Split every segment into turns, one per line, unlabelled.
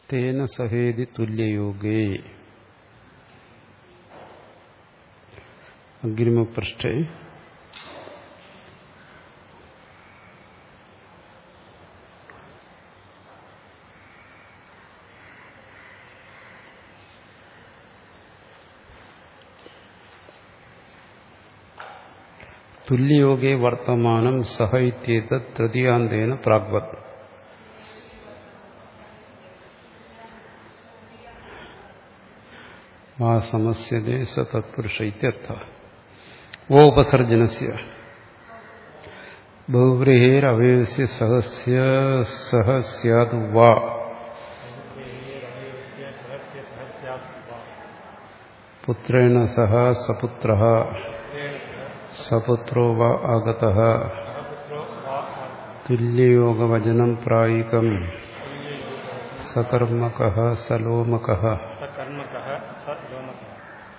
തേന സഹേതി തുല്യയോഗേ അഗ്രിമപൃഷ്ഠേ തുല്യയോഗേ വർത്തമാനം സഹ ഇത്യേത തൃതീയാന്തേന പ്രാഗ്വത് ആ സമസ്യതേ സ തത്പുരുഷ ഇത്യർത്ഥ വോ ഉപസർജനസ്യ ബഹുവ്രീഹേരവയവസ്യ സഹസ്യ സഹ സ്യാദ് വാ പുത്രേണ സഹ സപുത്ര സപുത്രോ വാ ആഗത തുല്യയോഗവചനം പ്രായികം സകർമ്മക സലോമക
सकर्मकः स लोमकः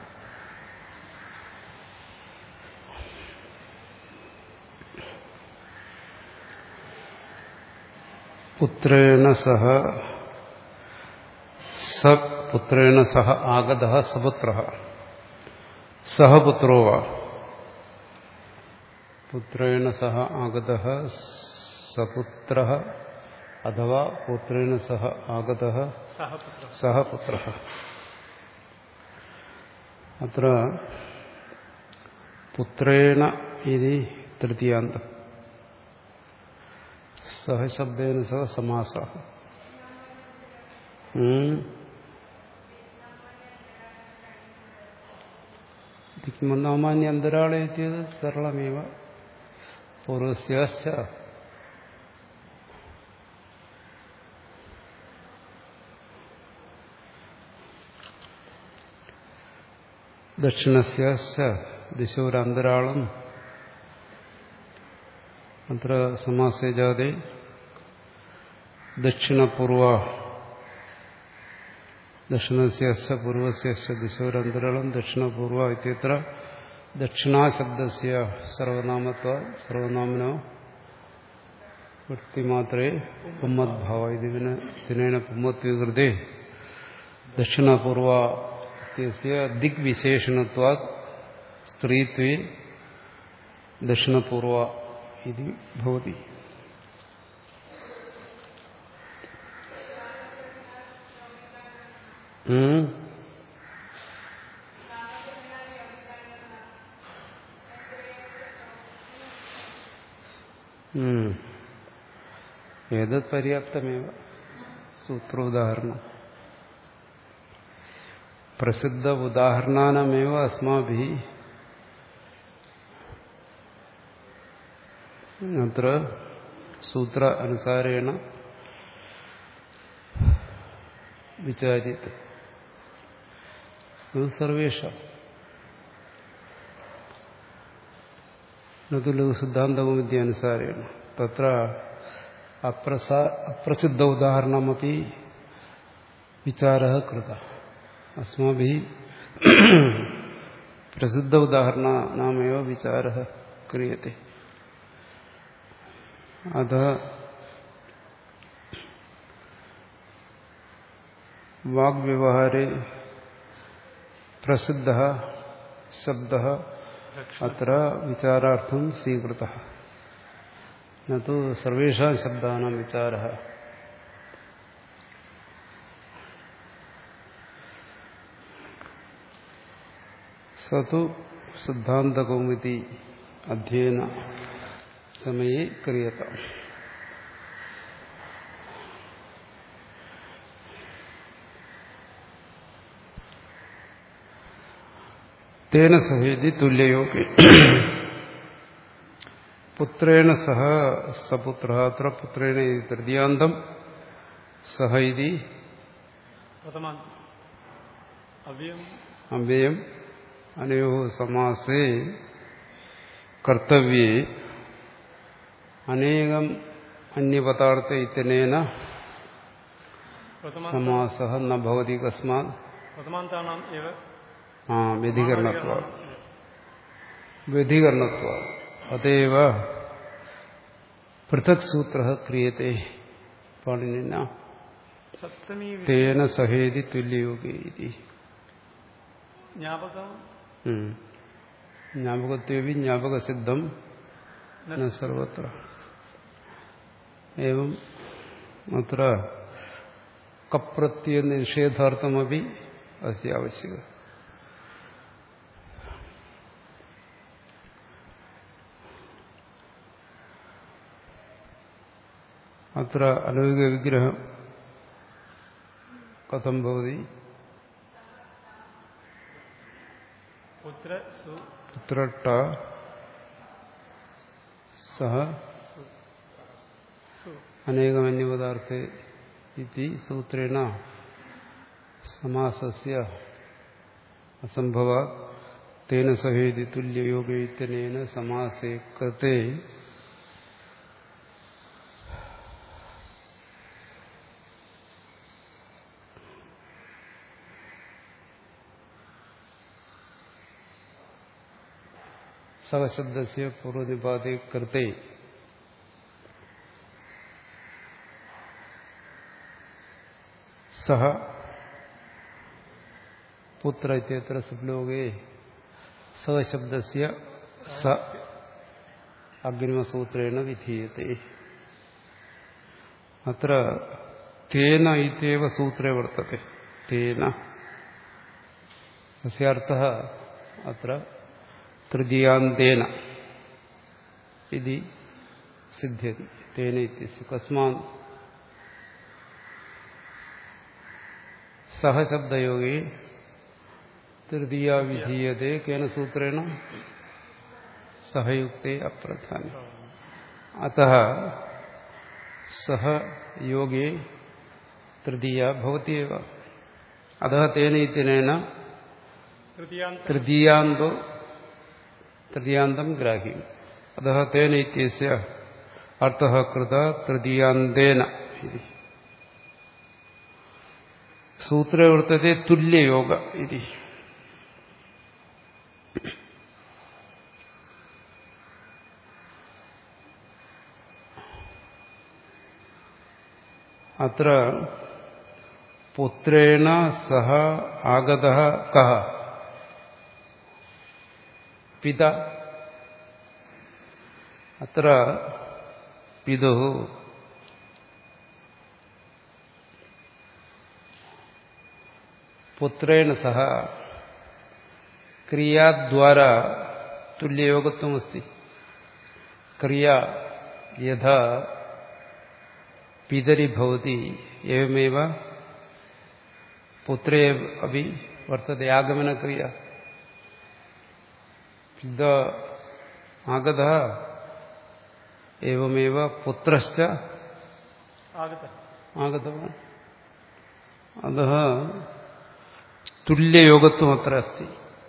പുത്രേണ സഹ സ പുത്രേണ സഹ ആഗത സപുത്ര സഹ പുത്രോ വാ പുത്രേണ സഹ ആഗത സപുത്ര അഥവാ പുത്രേണ സഹ ആഗത
सः पुत्रः
സഹ പുത്ര അത്ര പുത്രേണ ഇതി തൃതീയാന്തം സഹ ശബ്ദേന സഹ സമാസ നാമാന്യ അന്തരാളെ എത്തിയത് സരളമേവ പൂർവസ്യാശ്ച ദക്ഷിണസ്യാശ്ച ദിശോരന്തരാളം അത്ര സമാസേ ജാതെ ദക്ഷിണപൂർവ ദക്ഷിണസ്യാശ്ച പൂർവസ്യാശ്ച ദിശോരന്തരാളം ദക്ഷിണപൂർവ ഇത്യത്ര ദക്ഷിണാശബ്ദസ്യ സർവനാമത്വ സർവനാമനോ വൃത്തിമാത്രേ പുമ്മദ്ഭാവ ഇതിന് ദിനേന പുമ്മത്വീകൃതേ ദക്ഷിണപൂർവ ദിഗ്വിശേഷണത്വാ സ്ത്രീത്വേ ദക്ഷിണപൂർവ ഇത് ഭവതി ഏതത് പര്യാപ്തമേവ സൂത്രോദാഹരണം പ്രസിദ്ധ ഉദാഹരണാനമേവ അസ്മാഭി അത്ര സൂത്ര അനുസാരേണ വിചാര്യത്തെ ഇത് സർവേഷ നു ലഘുസിദ്ധാന്തകൗമുദ്യ അനുസാരേണ തത്ര അപ്രസാ അപ്രസിദ്ധ ഉദാഹരണമപി വിചാര കൃത अस्माभिः प्रसिद्ध उदाहरणानामेव विचारः क्रियते अतः वाग्व्यवहारे प्रसिद्धः शब्दः अत्र विचारार्थं स्वीकृतः न तु सर्वेषां शब्दानां विचारः സതു സിദ്ധാന്തകൗമുതി അധ്യയന സമയെ ക്രിയത തേന സഹേതി തുല്യയോഗി പുത്രേണ സഹ സപുത്ര അത്ര പുത്രേണ ഇതി തൃതീയാന്തം സഹ ഇതി
प्रथमान् अव्ययम्
അവ്യയം അനയോ സമാസേ കർത്തവ്യേ അനേകം അന്യപദാർത്ഥ ഇത്യനേന
प्रथमान्
സമാസ ന ഭവതി കസ്മാത്
प्रथमान्तानाम् एव
ആ വ്യതികരണത്വ വ്യതികരണത്വ അതേവ പൃഥക് സൂത്ര ക്രിയത്തെ പാണിനിന
സപ്തമി വി-
തേന സഹേതി തുല്യയോഗി
ജ്ഞാപകം
ജ്ഞാപകത്വി ജ്ഞാപകസിദ്ധം ന സർവത്ര एवं अत्र कप्रत्य निषेधार्थमपि अस्य आवश्यकम् अत्र अलौकिकविग्रहः कथं भवति
പുത്ര സു
पुत्रट्ट सः
സു
अनेकमन्यपदार्थे इति सूत्रेण समासस्य असम्भवात् तेन सहेति तुल्ययोगे इत्यनेन समासे कृते सवशब्दस्य पूर्वनिपाते कृते सह पुत्र इत्यत्र सुप्लोके सशब्दस्य स अग्रिमसूत्रेण विधीयते अत्र तेन इत्येव सूत्रे वर्तते तेन अस्य अर्थः अत्र तृतीयान्तेन इति सिद्ध्यति तेन इत्यस्य कस्मात् सह शब्दयोगे तृतीया विधीयते केन सूत्रेण सहयुक्ते अप्रधाने अतः सह योगे तृतीया भवति एव अतः तेन इत्यनेन
തൃതീയാന്ത
तृतीयान्तो तृतीयान्तं ग्राह्यम् अतः तेन इत्यस्य अर्थः कृतः तृतीयान्तेन इति सूत्रे वर्तते तुल्ययोग इति अत्र पुत्रेण सह आगतः कः पिता अत्र पितुः पुत्रेण सह क्रियाद्वारा तुल्ययोगत्वमस्ति क्रिया यथा पितरि भवति एवमेव पुत्रे अपि वर्तते आगमनक्रिया पिता आगतः एवमेव पुत्रश्च
ആഗത
आगतवान् अतः तुल्ययोगत्वम् अत्र अस्ति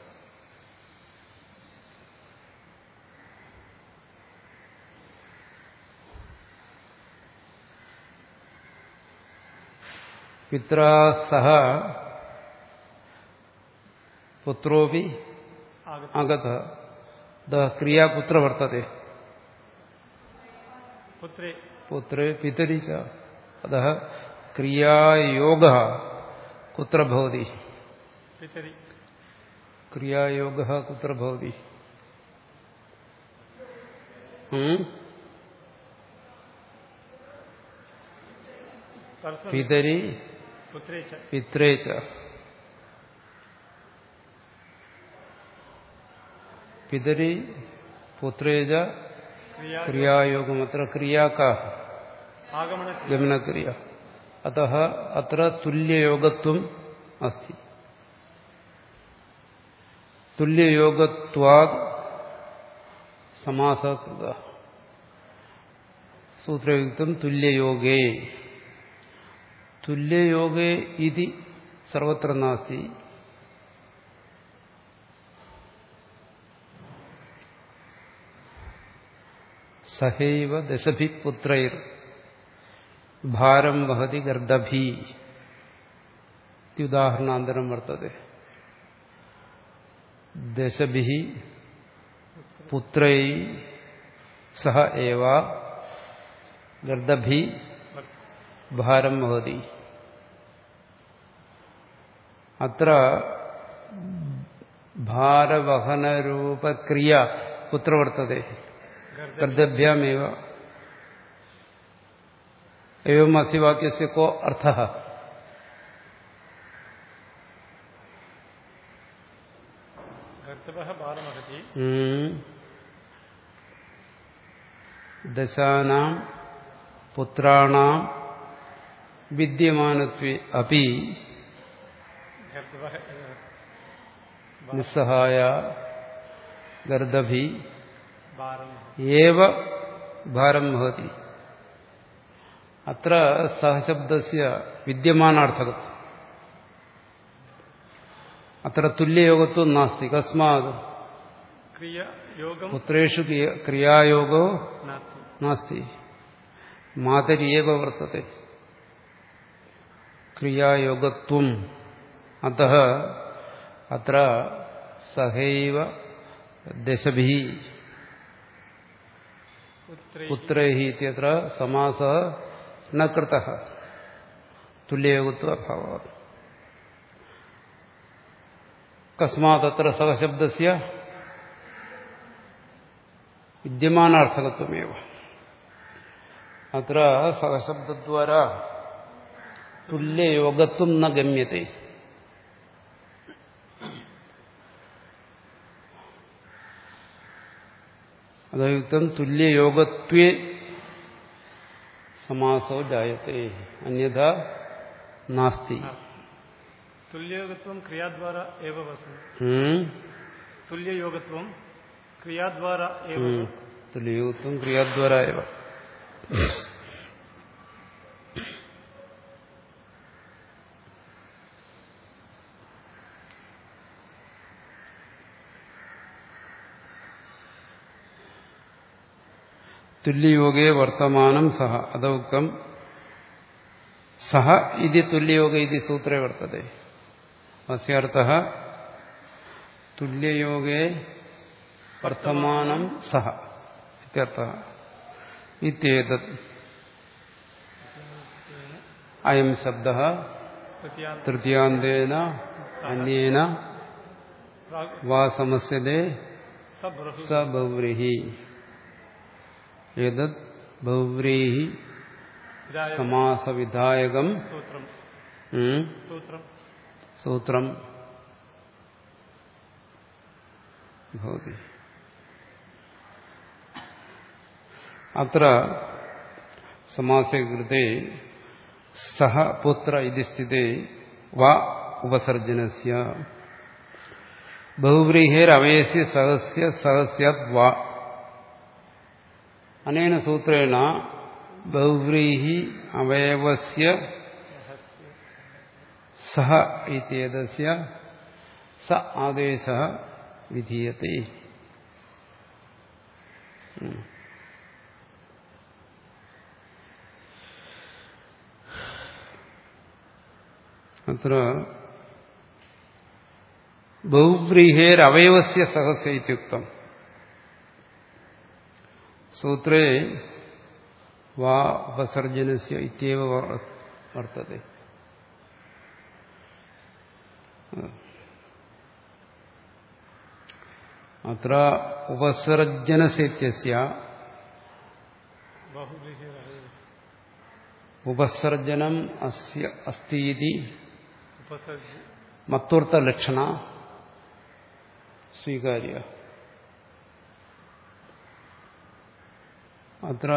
पित्रा सह पुत्रोऽपि
ആഗത
आगतः अतः क्रियापुत्र वर्तते
പുത്രേ
पुत्रे पितरि च अतः क्रियायोगः कुत्र भवति
പിതരി
क्रियायोगः कुत्र भवति हम्म?
പരസ്പരം
पितरि
പുത്രേ ച
पित्रे च पितरि पुत्रे च
ക്രിയാ
क्रियायोगमत्र क्रिया का
ആഗമന
गमनक्रिया अतः अत्र तुल्ययोगत्वम् अस्ति तुल्ययोगत्वात् समासः कृतः सूत्रयुक्तं तुल्ययोगे तुल्ययोगे इति सर्वत्र नास्ति सहैव दशभिः पुत्रैर् ഭാരം വഹതി ഗർദഭി ഉദാഹരണാന്തരം വർത്തതെ ദശഭി പുത്രൈ സഹ ഏവ ഗർദഭി ഭാരം വഹതി അത്ര ഭാരവഹനരൂപക്രിയ കുത്ര വർത്തത്തെ ഗർദഭ്യാമേവ एवं अस्य वाक्यस्य को अर्थः
कर्तव्यः भारमहति
दशानां पुत्राणां विद्यमानत्वे अपि
कर्तव्यः
निस्सहाय गर्दभि
भारम्
एव भारं भवति अत्र सहशब्दस्य विद्यमानार्थकत्वम् अत्र तुल्ययोगत्वं नास्ति कस्मात्
क्रिया योगं
पुत्रेषु क्रिया- क्रियायोगो
नास्ति
नास्ति मातरि एव वर्तते क्रियायोगत्वम् अतः अत्र सहैव दशभिः
पुत्रै
पुत्रैः इत्यत्र समासः न कृतः तुल्ययोगत्व अभावात् कस्मादत्र सहशब्दस्य विद्यमानार्थकत्वमेव अत्र सहशब्दद्वारा तुल्ययोगत्वं न गम्यते अतयुक्तं तुल्ययोगत्वे समासो जायते अन्यथा नास्ति
तुल्ययोगत्वं क्रियाद्वारा एव वर्तते
हम्म?
तुल्ययोगत्वं क्रियाद्वारा एव
हम्म. तुल्ययोगत्वं क्रियाद्वारा एव തുല്യയോഗേ വർത്തമാനം സഹ അതോക്തം സഹ ഇത് തുല്യയോഗ ഇത് സൂത്രേ വർത്തത്തെ അസ്യർത്ഥ തുല്യയോഗേ വർത്തമാനം സഹ ഇത്യർത്ഥ ഇത്യേതത് അയം ശബ്ദ
तृतीयान्त
തൃതീയാന്തേന അന്യേന
प्राग्
വാ സമസ്യതേ
सबृहु
സ ബൗവ്രീഹി ഏതത് ബൗവ്രീഹി
विधाय
സമാസവിധായകം
सूत्रं
ഉം,
सूत्रं
സൂത്രം ഭവതി അത്ര സമാസേ കൃത്തെ സഹ പുത്ര ഇതി സ്ഥിതേ വാ ഉപസർജനസ്യ ബഹുവ്രീഹേരവയസ്യ സഹസ്യ സഹസ്യാത് വാ അനേന സൂത്രേണ ബഹുവ്രീഹി അവയവസ്യ സഹ ഇത്യേതസ്യ സ ആദേശ വിധീയത്തെ ഉം. അത്ര ബഹുവ്രീഹേരവയവസ്യ സഹസ്യ ഇത്യുക്തം സൂത്രേ വാ ഉപസർജനസ്യ ഇത്യവ വർ- വർത്തത്തെ അത്ര ഉപസർജനസ്യത്യസ്യ
बहुव्रीहिरहै
ഉപസർജനം അസ്യ അസ്തീതി
उपसर्ग
മത്വർത്ഥലക്ഷണ സ്വീകാര്യ അത്ര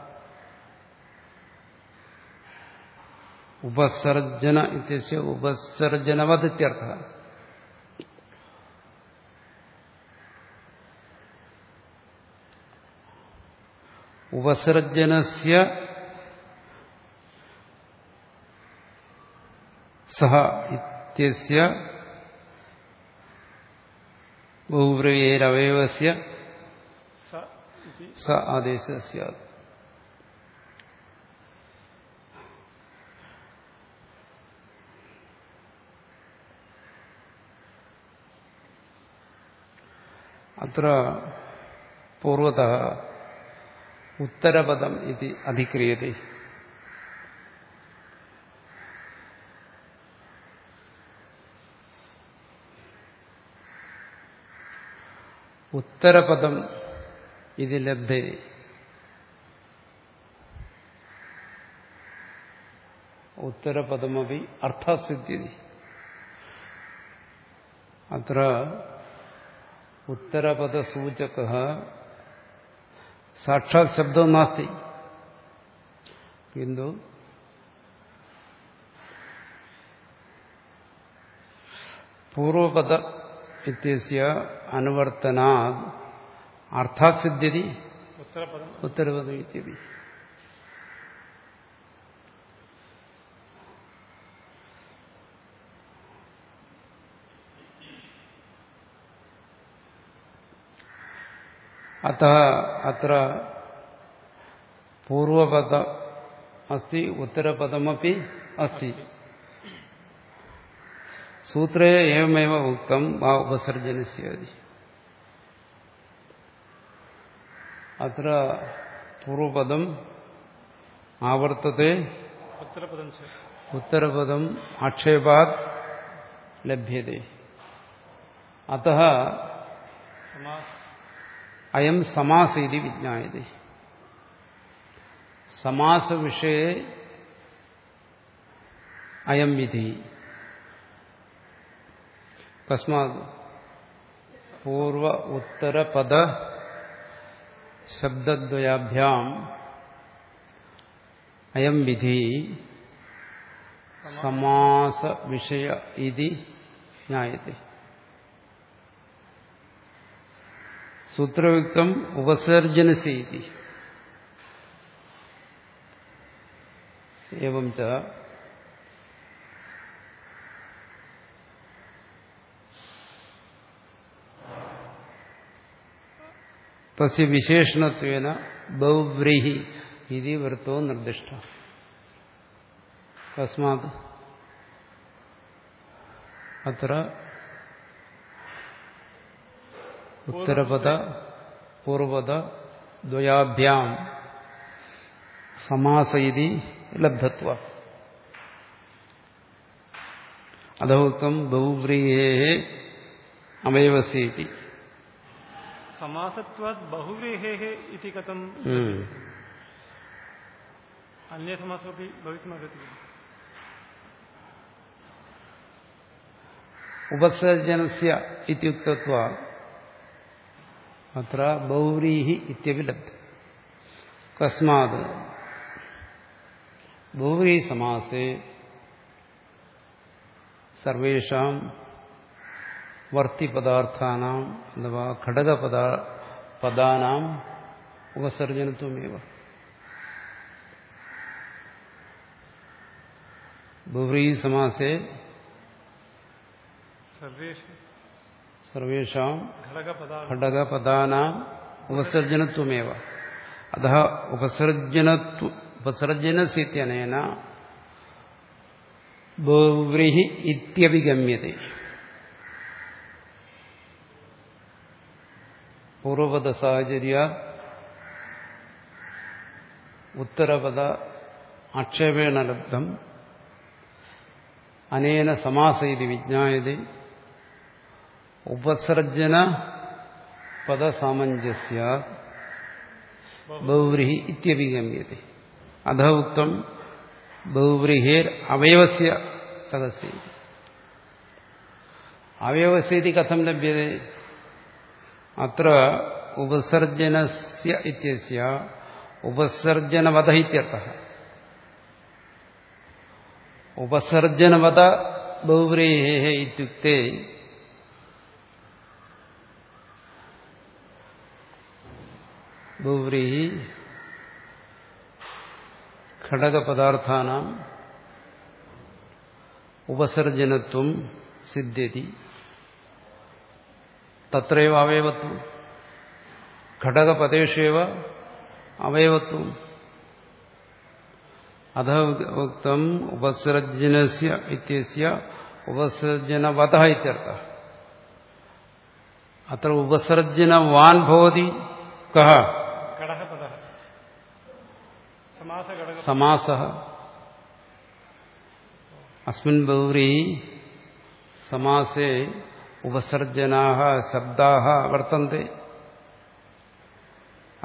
ഉപസർജന ഇത്യസ്യ ഉപസർജനവത് ഇത്യർത്ഥ ഉപസർജനസ്യ സഹ ഇത്യസ്യ ബഹുവ്രയേരവയവസ്യ
स इति
സ ആദേശ സ്യാത് അത്ര പൂർവത ഉത്തരപദം ഇത് അധിക്രിയത്തെ ഉത്തരപദം ഇത് ലബ്ധേ ഉത്തരപദമപി അർത്ഥസിദ്ധി അത്ര ഉത്തരപദസൂചക സാക്ഷാത് ശബ്ദം നാസ്തി കിന്തു പൂർവപദ ഇത്യസ്യ അനുവർത്തനാ അർത്ഥാത് സിദ്ധ്യതി
ഉത്തരപദം
ഉത്തരപദം ഇത്യപി അത അത്ര പൂർവപദ അസ്തി ഉത്തരപദമപി അസ്തി സൂത്രേ ഏവമേവ ഉക്തം വാ ഉപസർജനസ്യാദി അത്ര പൂർവപദം ആവർത്തത്തെ
ഉത്തരപദം ച
ഉത്തരപദം ആക്ഷേപാത് ലഭ്യത്തെ അത
സമാസ്
അയം സമാസ ഇതി വിജ്ഞായത്തെ സമാസ വിഷയെ അയം വിധി കസ്മാത് പൂർവ ഉത്തരപദ ശബ്ദദ്വയാഭ്യാം അയം വിധി സമാസ വിഷയ ഇതി ജ്ഞായത്തെ സൂത്രയുക്തം ഉപസർജനസീതി एवं च തസ്യ വിശേഷണത്വേന ബൗവ്രീഹി ഇതി വൃത്തോ നിർദ്ദിഷ്ട തസ്മാത് അത്ര ഉത്തരപദ പൂർവപദ ദ്വയാഭ്യാം സമാസ ഇതി ലബ്ധത്വ അധോക്തം ബഹുവ്രീഹേ അവയവസ്യേതി
സമാസത്വാത് ബഹുവ്രീഹേः इति കഥം അന്യസമാസമपि ഭവിतुमर्हति
ഉപസർജനസ്യ ഇത്യുക്തത്വ അത്ര ബൗരീഹി ഇത്യപി ലബ്ധ കസ്മാത് ബൗരീ സമാസേ സർവേഷാം വർത്തിപദാർത്ഥാനാം അഥവാ ഘടകപദ പദാനാം ഉപസർജനത്വമേവ ബൗരീ സമാസേ
സർവേഷു
സർവേഷാം
ഘടകപദാ
ഘടകപദാനാം ഉപസർജനത്വമേവ അത ഉപസർജനത്വ ഉപസർജനസിത്യനേന ബഹുവ്രീഹി ഇത്യഭിഗമ്യത്തെ പൂർവപദ സാഹചര്യ ഉത്തരപദ ആക്ഷേപേണ ലബ്ധം അനേന സമാസ ഇത് വിജ്ഞായതേ ഉപസർജന പദസാമഞ്ജസ്യ ബഹുവ്രീഹി ഇത്യഭിഗമ്യത്തെ അധ ഉക്തം ബഹുവ്രീഹേർ അവയവസ്യ സഹസ്യ അവയവസ്യതി കഥം ലഭ്യത അത്ര ഉപസർജനസ്യ ഇത്യസ്യ ഉപസർജനവധ ഇത്യർത്ഥ ഉപസർജനവധ ബഹുവ്രീഹേ ഇത്യുക്തേ ബഹുവ്രീഹി ഘടകപദാർത്ഥാനാം ഉപസർജനത്വം സിദ്ധ്യതി തത്രൈവ അവയവത്വം ഘടകപദേഷേവ അവയവത്വം അധ ഉക്തം ഉപസർജനസ്യ ഇത്യസ്യ ഉപസർജനവത ഇത്യർത്ഥ അത്ര ഉപസർജനവാൻ ഭവതി കഹ
ഘടകപദ സമാസഘടക
സമാസ അസ്മിൻ ബൗരി സമാസേ ഉപസർജനാ ശബ്ദാ വർത്തന്തെ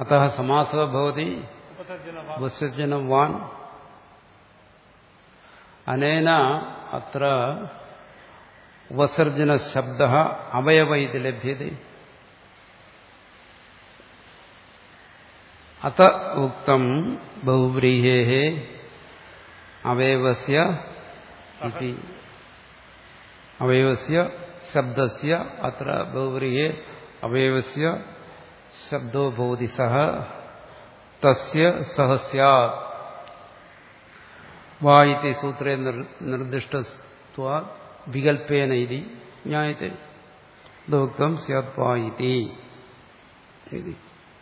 अतः समासः भवति
उपसर्जन वा
विसर्जनं वान् अनेन अत्र उपसर्जनशब्दः अवयव इति लभ्यते अत उक्तं बहुव्रीहेः अवयवस्य इति अवयवस्य शब्दस्य अत्र बहुव्रीहे अवयवस्य शब्दो भवति सः तस्य सः स्यात् वा इति सूत्रे निर्- निर्दिष्टत्वात् विकल्पेन इति ज्ञायते दोक्तं स्यात् वा इति इति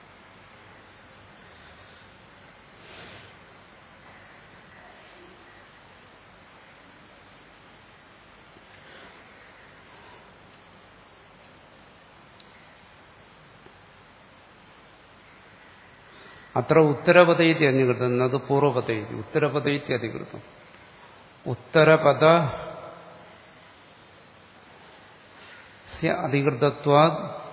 അത്ര ഉത്തരപദ ഇതി അധികൃതം അത് പൂർവപദ ഇതി ഉത്തരപദ ഇതി അധികൃതം ഉത്തരപദ അധികൃതത്വാ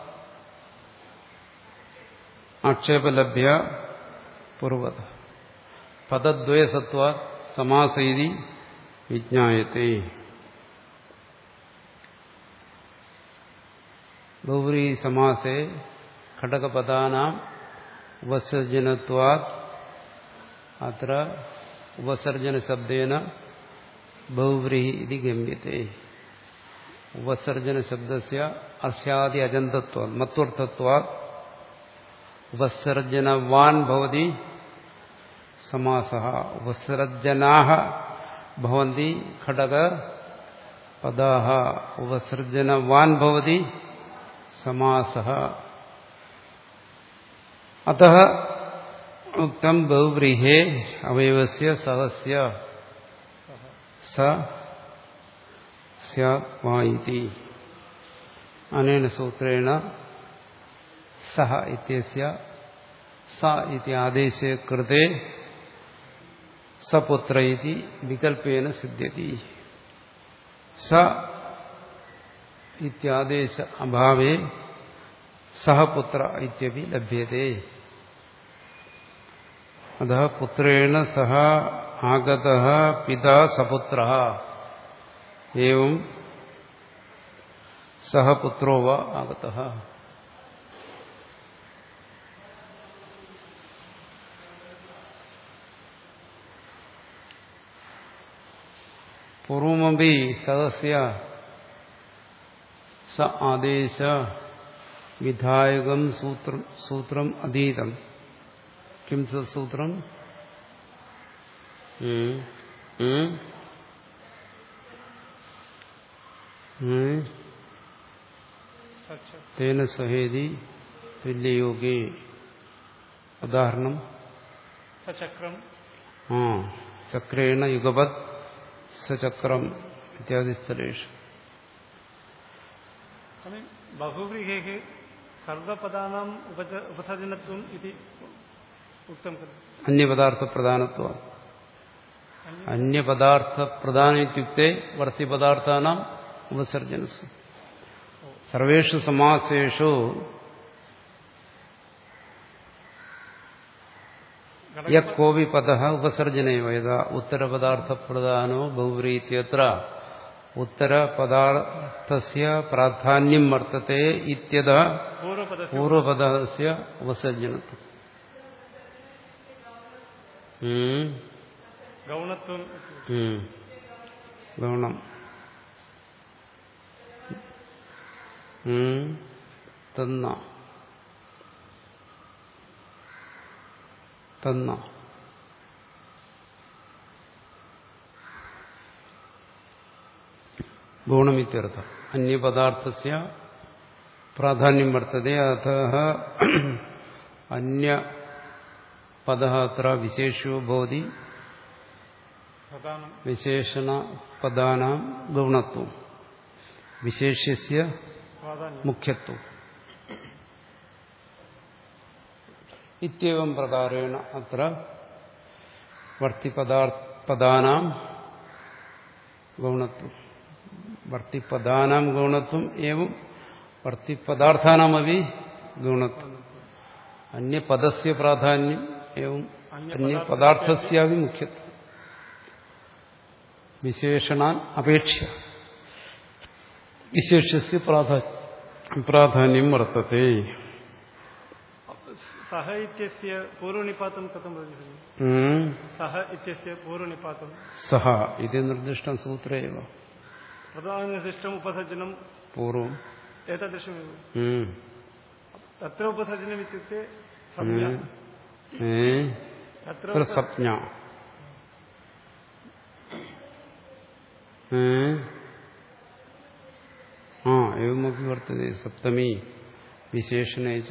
ആക്ഷേപലഭ്യ പൂർവത പദദ്വയസത്വാ സമാസ ഇതി വിജ്ഞായത്തെ ബഹുവ്രീ സമാസേ ഘടകപദാനാം ഉപസർജനത്വാത് അത്ര ഉപസർജനശബ്ദേന ബഹുവ്രീഹി ഇതി ഗമ്യത്തെ ഉപസർജനശബ്ദസ്യ അസ്യാദി അജന്തത്വാത് മത്വർത്ഥത്വാത് ഉപസർജനവാൻ ഭവതി സമാസഃ ഉപസർജനാः ഭവന്തി ഘടക പദാः ഉപസർജനവാൻ ഭവതി സമാസഃ अतः उक्तं बहुव्रीहे अवयवस्य सहस्य स स्यात् वा इति अनेन सूत्रेण सः इत्यस्य स इति आदेशे कृते सपुत्र इति विकल्पेन सिद्ध्यति स इत्यादेश अभावे सह पुत्र इत्यपि लभ्यते अतः पुत्रेण सह आगतः पिता सपुत्रः एवं सह पुत्रो वा आगतः पूर्वमपि सदस्य स आदेश विधायकं सूत्रं सूत्रम् अधीतम् किं तत् सूत्रम् हम्म, हम्म, हम्म,
सच
तेन सहेदि तुल्ययोगे उदाहरणं
सचक्रम
हा चक्रेण युगपत् सचक्रम् इत्यादि स्थलेषु
स्वामी बहुव्रीहेः सर्वपदानाम् उपज उपसर्जनत्वम् इति उक्तं खलु
अन्यपदार्थप्रधानत्वम्
अन्य-
अन्यपदार्थप्रधान इत्युक्ते वर्तिपदार्थानाम् उपसर्जनसु सर्वेषु समासेषु
घटक-
यः कोऽपि पदः उपसर्जने एव यदा उत्तरपदार्थप्रधानो बहुव्री इत्यत्र उत्तरपदार्थस्य प्राधान्यं वर्तते इत्यतः
पूर्वपदस्य
पूर्वपदस्य उपसर्जनत्वम् हम्म,
गौणत्वम् इति
हम्म, गौणम् हम्म, तन्न തന്ന ഗുണമിത്യർത്ഥം അന്യപദാർത്ഥസ്യ പ്രാധാന്യം വർത്തതെ അത അന്യപദ അത്ര വിശേഷോ ഭവതി
प्रधानं
വിശേഷണപദാനാം ഗൗണത്വം വിശേഷ്യസ്യ
प्राधान्यं
മുഖ്യത്വം ഇത്യവം പ്രകാരേണ അത്ര വർത്തിപദാനാം ഗൗണത്വം വർത്തിപദാനാം ഗൗണത്വം ഏവം വർത്തിപദാർത്ഥാനാമപി ഗൗണത്വം അന്യപദസ്യ പ്രാധാന്യം ഏവം
अन्य
അന്യപദാർത്ഥസ്യാവി മുഖ്യത്വം വിശേഷണാൻ അപേക്ഷ വിശേഷസ്യ പ്രാധാന്യം പ്രാധാന്യം വർത്തത്തെ
सः इत्यस्य पूर्वनिपातं कथं भविष्यति
ഉം.
सः इत्यस्य पूर्वनिपातं
സഹ ഇത് നിർദ്ദിഷ്ടം സൂത്രേ एव
प्रधानशिष्टम् उपसर्जनं
പൂർവം
एतादृशमेव
ഉം.
तत्र उपसर्जनम् इत्युक्ते संज्ञा
ഉം. ഏ?
तत्र
അത്ര
उप-
സപ്ഞ ഏ? ആ एवमपि वर्तते सप्तमी विशेषणेच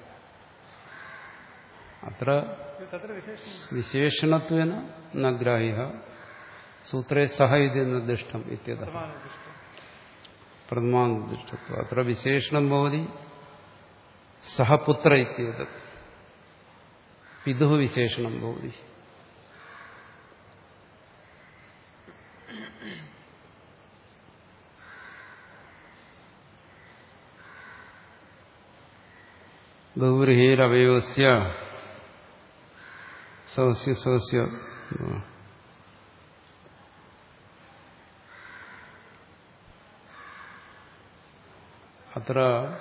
अत्र
तत्र विशेषं
विशेषणत्वेन न ग्राह्यः सूत्रे सः इति निर्दिष्टम् इत्यतः
प्रमाणदृष्टं
प्रथमानिर्दिष्टत्वम् अत्र विशेषणं भवति सः पुत्र इत्येतत् पितुः विशेषणं भवति ഗൗരഹേരവയവസ്യ സഹസ്യ സഹസ്യ അത്ര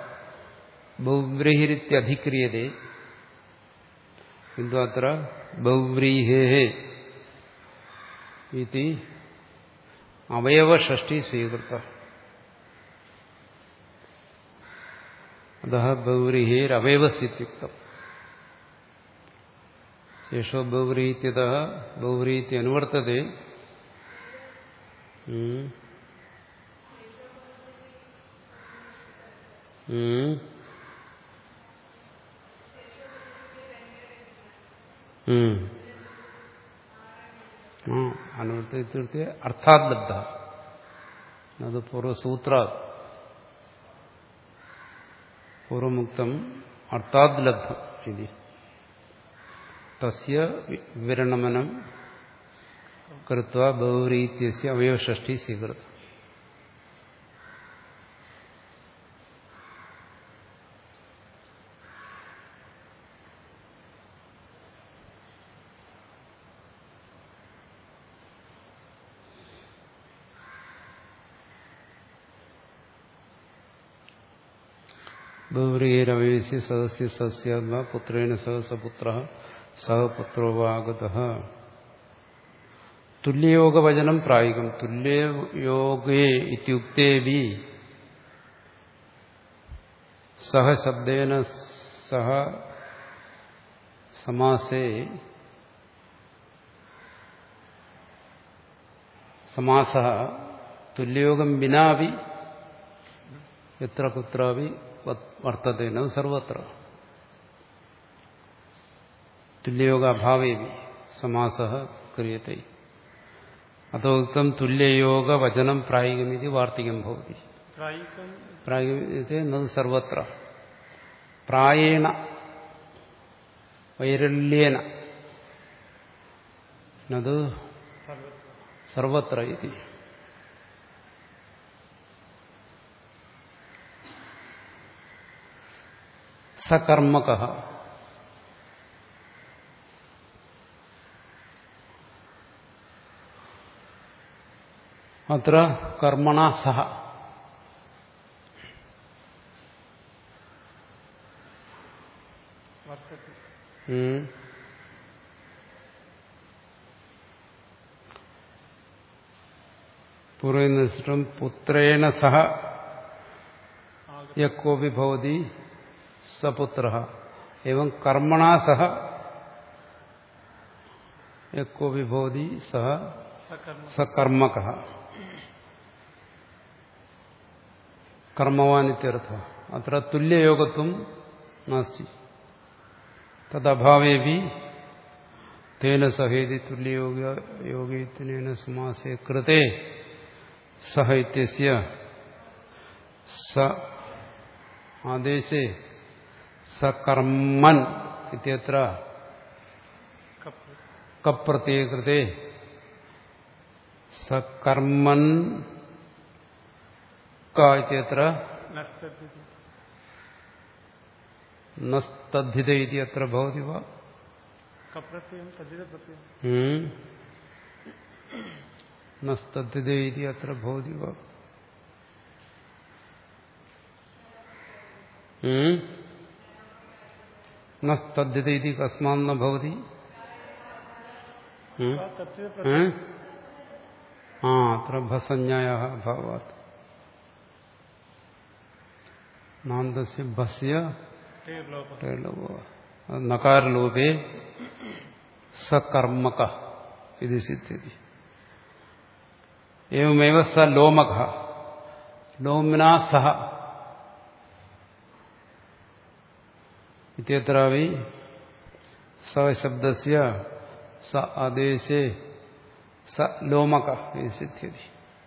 ബൗവ്രീഹിരിത്യധിക്രിയതേ കിന്തു അത്ര ബൗവ്രീഹേ ഇതി അവയവഷഷ്ടി സ്വീകൃത അത ബൗവ്രീഹേരവയവസ്യുക്തം ശേഷോ ബൗവ്രീത്യത ബൗവ്രീത്യ അനുവർത്തതേ ഉം. ഉം. ഉം. ആ അനുവർത്തി ഇത്യുക്തെ അർത്ഥാത് ലബ്ധ അത് പൂർവസൂത്ര പൂർവമുക്തം അർത്ഥാത് ലബ്ധം ഇതി തസ്യ വിവരണമനം കൃത്വ ബൗരീത്യസ്യ അവയവഷഷ്ടി സ്വീകൃതം ബൗരീരവയസ്യ സഹസ്യ സസ്യാത്മ പുത്രേണ സഹ സപുത്ര സഹ പുത്രോവാഗത തുല്യയോഗവചനം പ്രായികം തുല്യയോഗേ ഇത്യുക്തേവി സഹ ശബ്ദേന സഹ സമാസേ സമാസ തുല്യയോഗം വിനാവി എത്ര കുത്രാവി വർത്തത്തെ ന സർവത്ര തുല്യയോഗാഭാവേവി സമാസ ക്രിയത്തെ അതോക്തം തുല്യയോഗവചനം പ്രായികമിതി വാർത്തികം ഭവതി
प्रायिकं
പ്രായികമിതി നത് സർവത്ര പ്രായേണ വൈരല്യേന നത്
सर्वत्र
സർവത്ര ഇതി സകർമ്മക അത്ര കർമ്മണ സഹ
वर्तते
ഉം. പൂർവനിഷ്ഠം പുത്രേണ സഹ
आगतं
യക്കോപി ഭവതി സപുത്ര എവം കർമ്മണാ സഹ യക്കോപി ഭവതി സഹ
सकर्म
സകർമ്മക കർമ്മവാൻ ഇത്യർത്ഥ അത്ര തുല്യയോഗത്വം നാസ്തി തദ്ഭാവേപി തേന സഹേതി തുല്യയോഗ യോഗേന സമാസേ കൃതേ സഹ ഇത്യസ്യ സ ആദേശേ സകർമ്മൻ ഇത്യത്ര
कप्
കപ്രത്യേ കൃതേ സകർമ്മൻ ക ഇത്യത്ര
नष्टति
നസ്തദ്ധിത ഇതി അത്ര ഭവതി വാ
കപ്രത്യയം തദ്ധിത പ്രത്യയം
ഉം. നസ്തദ്ധിത ഇതി അത്ര ഭവതി വാ ഉം. നസ്തദ്ധിത ഇതി കസ്മാന്ന ഭവതി ഉം.
തദ്ധിത
ഏ?
പ്രത്യയം
ആ അത്ര ഭസഞ്ജായ അഭാവാത് നാന്തസ്യ ഭസ്യ
ടേർലോപ
ലോപ നകാരലോപേ സകർമ്മക ഇത് സിദ്ധ്യതി एवमेव स लोमक लोम्ना सह इत्यत्रापि सशब्दस्य स आदेशे स लोमक इति सिद्ध्यति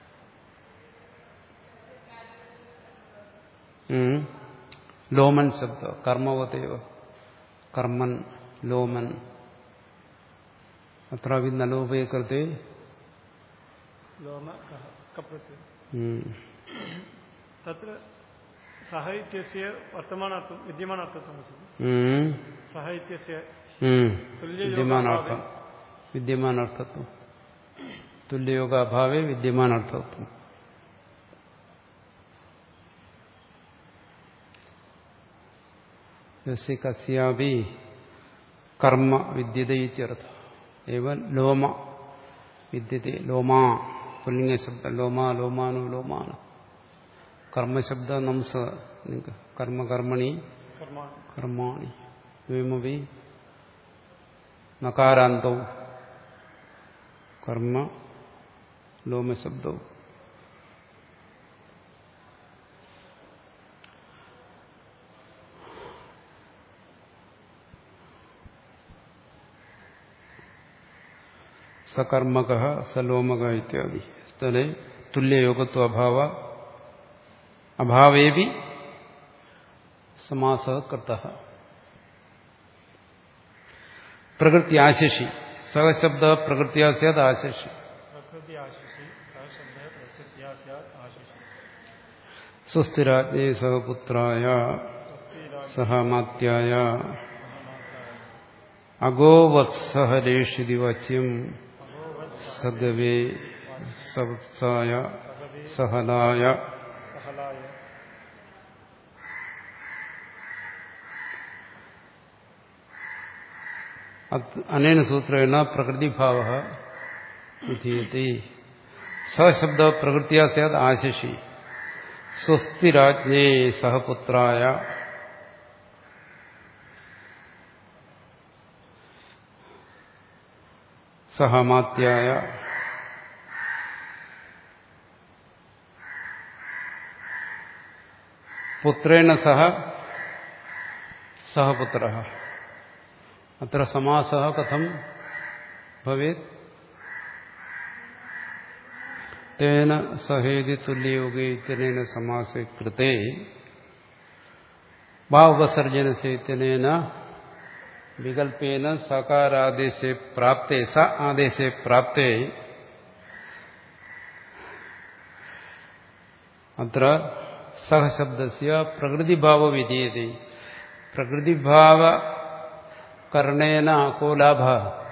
ഉം. ലോമൻ ശബ്ദ കർമ്മവതേവ കർമ്മൻ ലോമൻ അत्रापि നലോപേ കൃത്തെ
ലോമ കഹ കപ്രത്യയം
ഉം.
तत्र सः इत्यस्य वर्तमानार्थं विद्यमानार्थत्वमस्ति
ഉം.
सः इत्यस्य
ഉം.
തുല്യയോഗ
വിദ്യമാനാർത്ഥം വിദ്യമാനാർത്ഥത്വം തുല്യയോഗാഭാവേ വിദ്യമാനാർത്ഥത്വം യസ്യ കസ്യാപി കർമ്മ വിദ്യത ഇത്യർത്ഥ ഏവ ലോമ വിദ്യത്തെ ലോമാ പുല്ലിംഗ ശബ്ദം ലോമാ ലോമാനു ലോമാന കർമ്മശബ്ദ നംസ കർമ്മ കർമ്മണി
कर्माणि
കർമാണി ദ്വയമപി നകാരാന്തൗ കർമ്മ ലോമശബ്ദൗ സകർമ്മക സലോമക ഇത്യാദി സ്ഥലെ തുല്യയോഗത്വ അഭാവ അഭാവേപി സമാസ കൃത പ്രകൃതി ആശിഷി സഹശബ്ദ പ്രകൃത്യാ സ്യാത് ആശിഷി
प्रकृति आशिषि सः शब्दः प्रकृत्या स्यात् आशिषि
സ്വസ്ഥിരാജ്ഞേ സഹപുത്രായ സഹമാത്യായ അഗോവത്സഹരേഷിതി വാച്യം സഗവേ സവത്സായ സഹലായ
सहलाय
അത് അനേന സൂത്രേണ പ്രകൃതിഭാവ വിധീയത്തെ സഹശബ്ദ പ്രകൃത്യാ സ്യാത് ആശിഷി സ്വസ്തിരാജ്ഞേ സഹപുത്രായ സഹമാത്യായ പുത്രേണ സഹ സഹപുത്ര അത്ര സമാസ കഥം ഭവേത് തേന സഹേതി തുല്യയോഗേ ഇത്യനേന സമാസേ കൃതേ വാ ഉപസർജനസ്യ ഇത്യനേന വികൽപ്പേന സകാരാദേശേ പ്രാപ്തേ സ ആദേശേ പ്രാപ്തേ അത്ര സഹശബ്ദസ്യ പ്രകൃതിഭാവ വിധീയത്തെ പ്രകൃതിഭാവ കർണേന കോ ലാഭ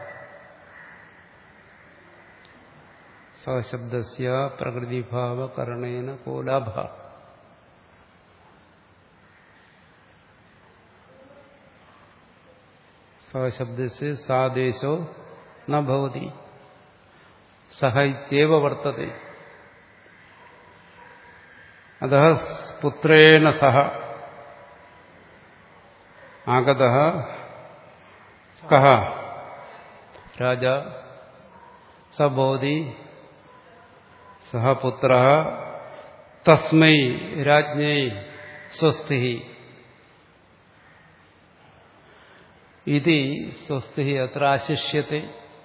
സശബ്ദസ്യ പ്രകൃതിഭാവ കർണേന കോ ലാഭ സശബ്ദസ്യ സാദേശോ ന ഭവതി സഹ ഇത്യവ വർത്തത്തെ അത പുത്രേണ സഹ ആഗത കഹ രാജ സബോധി സഹ പുത്ര തസ്മൈ രാജ്ഞൈ സ്വസ്തി ഇതി സ്വസ്തി അത്ര ആശിഷ്യത്തെ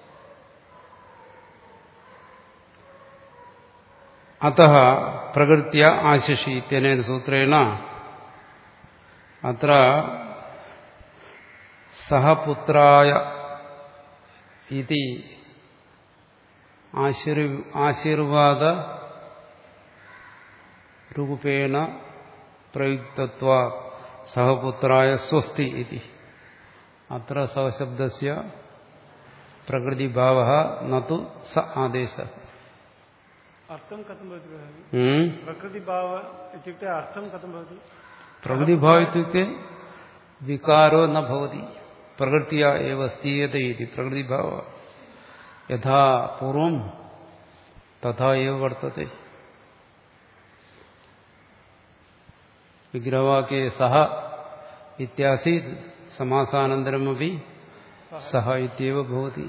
അത പ്രകൃത്യ ആശിഷി ഇത്യനേന സൂത്രേണ അത്ര സഹപുത്രായ ഇതി ആശീർവാദ രൂപേണ പ്രയുക്തത്വ സഹപുത്രായ സ്വസ്തി ഇതി അത്ര സഹശബ്ദസ്യ പ്രകൃതിഭാവ നതു സ ആദേശ
अर्थं कथं भवति भगिनि?
ഉം.
प्रकृतिभाव इत्युक्ते अर्थं कथं भवति
പ്രകൃതിഭാവ ഇത്യുക്തെ വികാരോ ന ഭവതി പ്രകൃതിയ ഏവ സ്ഥീയത ഇതി പ്രകൃതിഭാവ യഥാ പൂർവം തഥാ ഏവ വർത്തത്തെ വിഗ്രഹവാക്യെ സഹ ഇത്യാസീത് സമാസാനന്തരമപി സഹ ഇത്യവ ഭവതി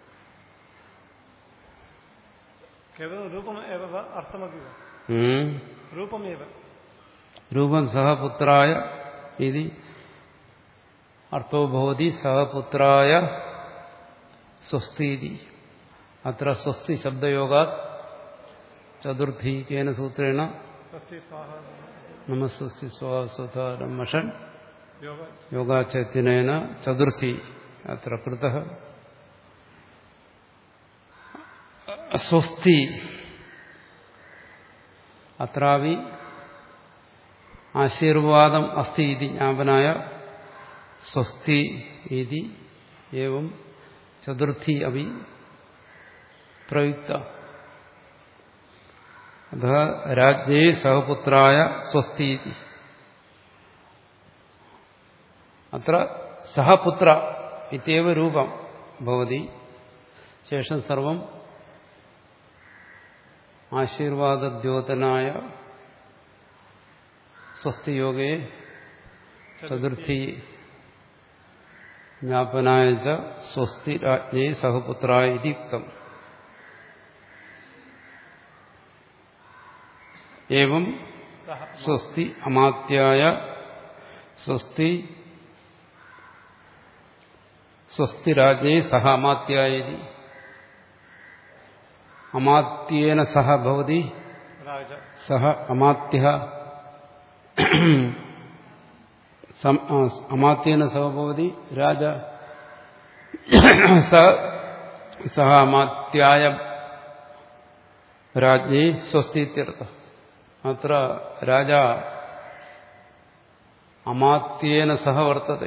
केवलं रूपम् एव वा अर्थमपि वा
ഉം.
रूपमेव
രൂപം സഹ പുത്രായ ഇതി അർത്ഥോ ഭവതി സഹ പുത്രായ സ്വസ്തി ഇതി അത്ര സ്വസ്തി ശബ്ദയോഗാ ചതുർത്ഥി കേന സൂത്രേണ
स्वस्ति स्वाहा
നമസ്വസ്തി സ്വാസ്വധാരമഷൻ
योग
യോഗാചൈത്യനേന ചതുർത്ഥി അത്ര കൃത സ്വസ്തി അത്രാവി ആശീർവാദം അസ്തി ഇതി ജ്ഞാപനായ സ്വസ്തി ഇതി ഏവം ചതുർത്ഥി അഭി പ്രയുക്ത അത രാജ്ഞേ സഹപുത്രായ സ്വസ്തി ഇതി അത്ര സഹപുത്ര ഇത്യവ രൂപം ഭവതി ശേഷം സർവം ആശീർവാദദ്യോതനായ സ്വസ്തിയോഗേ ചതുർത്ഥി ജ്ഞാപനായ ച സ്വസ്തി രാജ്ഞേ സഹപുത്രായ ഇതി ഉക്തം ഏവം
सः
സ്വസ്തി അമാത്യായ സ്വസ്തി സ്വസ്തി രാജ്ഞേ സഹ അമാത്യായ ഇതി അമാത്യേന സഹ ഭവതി
राज
സഹ അമാത്യ സം- ആ, അമാത്യേന സഹ ഭവതി രാജ സ- സഹ അമാത്യായ രാജ്ഞി സ്വസ്തി ഇത്യർത്ഥ അത്ര രാജ അമാത്യേന സഹ വർത്തത്തെ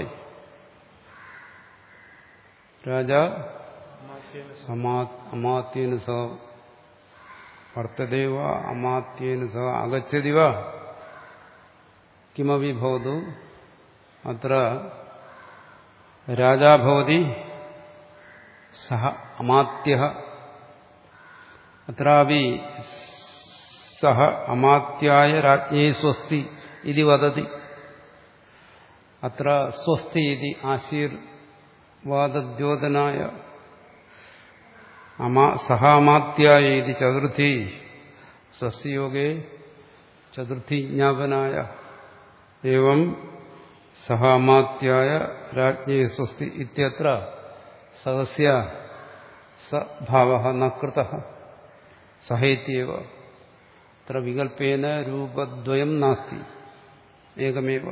രാജ
मास्येन
സമാ- അമാത്യേന സഹ വർത്തते वा അമാത്യേന സഹ ആഗച്ഛതി वा കിമപി ഭവതു അത്ര രാജാ ഭവതി സഹ അമാത്യഃ അത്രാപി സഹ അമാത്യായ രാജ്ഞേ സ്വസ്തി ഇതി വദതി അത്ര സ്വസ്തി ഇതി ആശീർവാദദ്യോതനായ അമാ സഹാമാത്യായ ഇതി ചതുർത്ഥി സസ്യയോഗേ ചതുർത്ഥി ജ്ഞാപനായ ഏവം സഹാമാത്യായ രാജ്ഞേ സ്വസ്തി ഇത്യത്ര സഹസ്യ സ ഭാവ ന കൃത സഹേത്യവ അത്ര വികൽപ്പേന രൂപദ്വയം നാസ്തി ഏകമേവ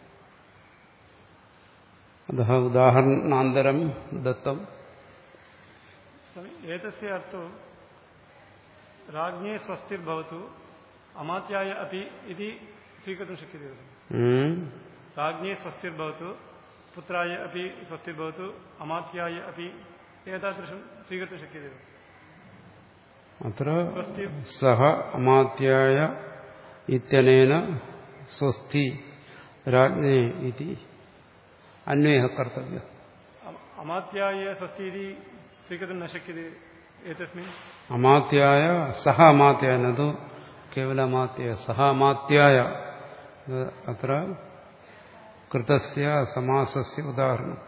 അത ഉദാഹരണാന്തരം ദത്തം
स्वामि, एतस्य अर्थो राज्ञे स्वस्तिर्भवतु अमात्याय अपि इति स्वीकर्तुं शक्यते खलु?
ഉം.
राज्ञे स्वस्तिर्भवतु पुत्राय अपि स्वस्तिर्भवतु अमात्याय अपि एतादृशं स्वीकर्तुं शक्यते खलु?
അത്ര
സ്വസ്തി
സഹ അമാത്യായ ഇത്യനേന സ്വസ്തി രാജ്ഞേ ഇതി അന്വയ കർത്തവ്യ
अम- अमात्याय स्वस्ति इति स्वीकर्तुं न शक्यते एतस्मिन्
അമാത്യായ സഹ അമാത്യായ നതു കേവല അമാത്യായ സഹ അമാത്യായ ഇത് അത്ര കൃതസ്യ സമാസസ്യ ഉദാഹരണം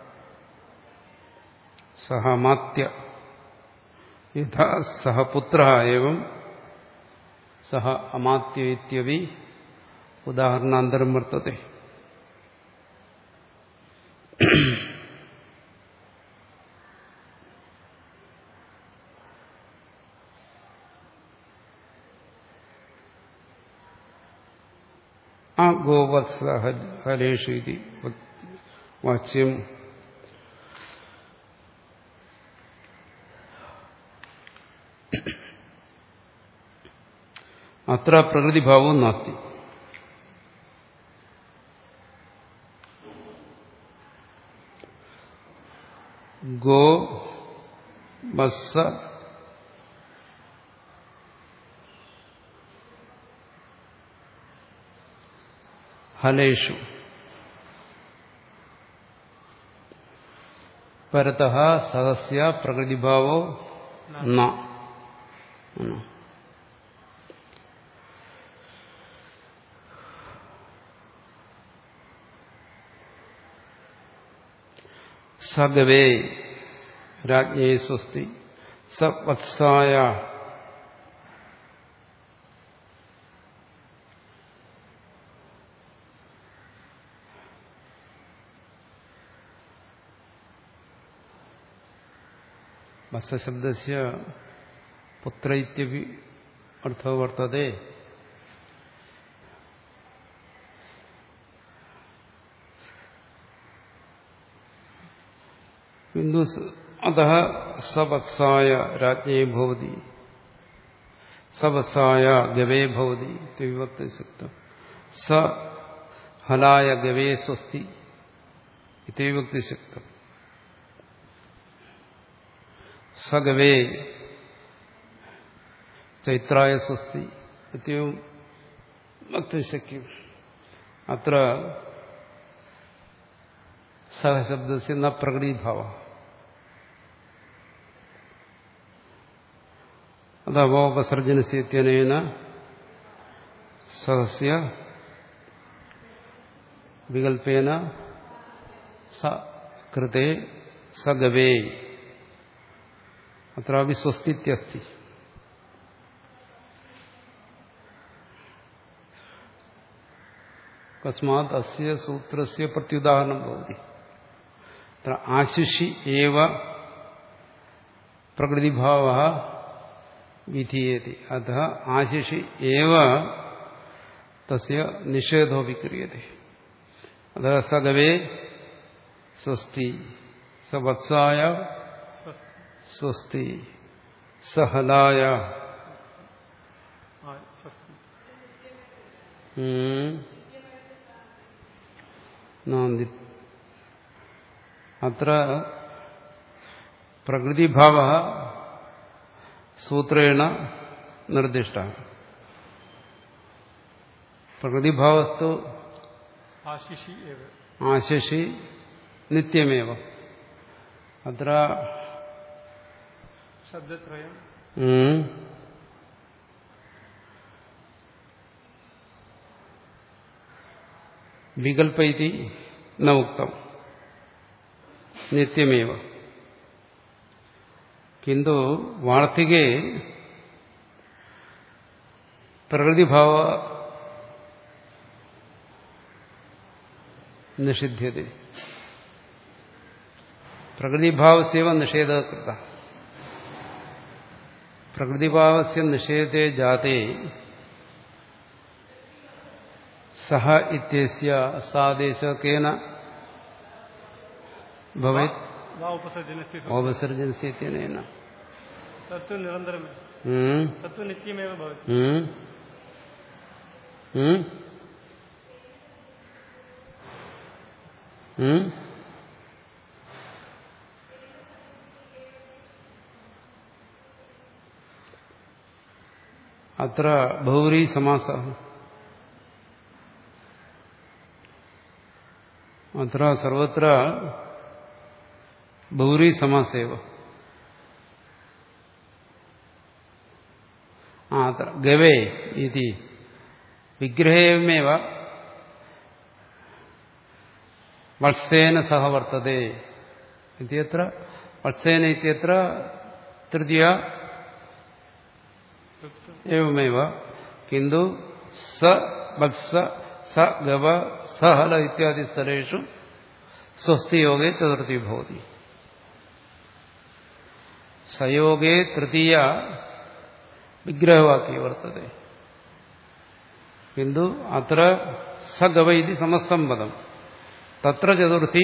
സഹ അമാത്യ യഥാ സഹ പുത്ര ഏവം സഹ അമാത്യ ഇത്യവി ഉദാഹരണാന്തരം വർത്തത്തെ ആ ഗോവത്സ ഹലേഷു ഇതി വാച്യം അത്ര പ്രകൃതിഭാവവും നാസ്തി ബസ്സ ഹലേഷു പരത സഹസ്യ പ്രകൃതിഭാവോ ന ആണ്. സഗവേ രാജ്ഞേ സ്വസ്തി സ വത്സായ വത്സശബ്ദസ്യ പുത്ര ഇത്യപി അർത്ഥോ വർത്തതെ किन्तु अतः सवत्साय राज्ञे भवति सवत्साय गवे भवति इति विभक्ति सिक्तम् स हलाय गवे स्वस्ति इति विभक्ति सिक्तम् स गवे चैत्राय स्वस्ति इत्येवं वक्तुं शक्यम् अत्र सह शब्दस्य न प्रकटीभावः अथवोपसर्जनस्येत्यनेन सहस्य विकल्पेन स कृते स गवे अत्रापि स्वस्तित्यस्ति कस्मात् अस्य सूत्रस्य प्रत्युदाहरणं भवति अत्र आशिषि एव प्रकृतिभावः विधीयते अतः आशिषि एव तस्य निषेधोऽपि क्रियते अतः स गवे स्वस्ति स वत्साय स्वस्ति स हलाय
ആ, സ്വസ്തി
ഉം. നാന്തി അത്ര പ്രകൃതിഭാവ സൂത്രേണ നിർദ്ദിഷ്ട പ്രകൃതിഭാവസ്തു
ആശിഷി ഏവ
ആശിഷി നിത്യമേവ അത്ര
ശബ്ദത്രയം
ഉം, വികൽപ്പ ഇതി ന ഉക്തം നിത്യമേവ കിന്തു വാർത്തികേ പ്രകൃതിഭാവ നിഷിധ്യത്തെ പ്രകൃതിഭാവസ്യവ നിഷേധ കൃത പ്രകൃതിഭാവസ്യ നിഷേധേ ജാതേ സഹ ഇത്യസ്യ സാദേശ കേന ഭവേത്
വാ ഉപസർജനസ്യ
ഓപസർജനസ്യത്യേന
തത്വ നിരന്തരമേ
ഉം
തത്വ നിത്യമേവ ഭവതി
ഉം ഉം ഉം അത്ര ബഹുവരീ സമാസ അത്ര സർവത്ര ബഹുവരീ സമാസേവ ആ അത്ര ഗവേ ഇതി വിഗ്രഹേമേവ വത്സേന സഹ വർത്തതെ ഇത്യത്ര വത്സേന ഇത്യത്ര തൃതീയ एवमेव किन्तु स वत्स स गव स हल इत्यादि स्थलेषु स्वस्तियोगे चतुर्थी भवति सयोगे तृतीय विग्रहवाक्ये वर्तते किन्तु अत्र स गव इति समस्तं पदम् तत्र चतुर्थी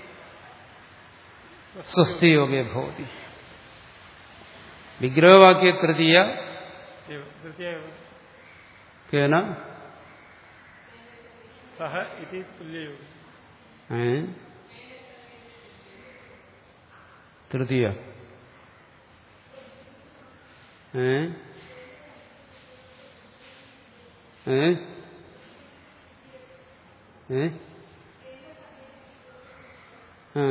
स्वस्तियोगे भवति विग्रहवाक्ये तृतीय
एव तृतीय एव
केन
सः इति तुल्ययोग
ഏ? തൃതീയ ഏ ഏ ഏ ആ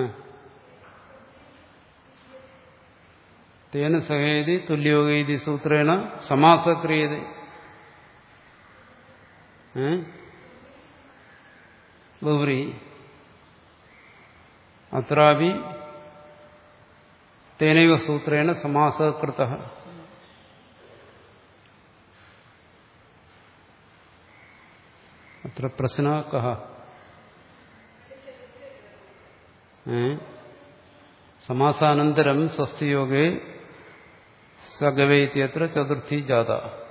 തേന സഹേതി തുല്യോഗേതി സൂത്രേണ സമാസക്രിയത ബഹുറി അത്രാപി തേനൈവ സൂത്രേണ സമാസകൃത അത്ര പ്രശ്ന കഹ സമാസാനന്തരം സ്വസ്തിയോഗേ സഗവേത്യത്ര ചതുർത്ഥി ജാത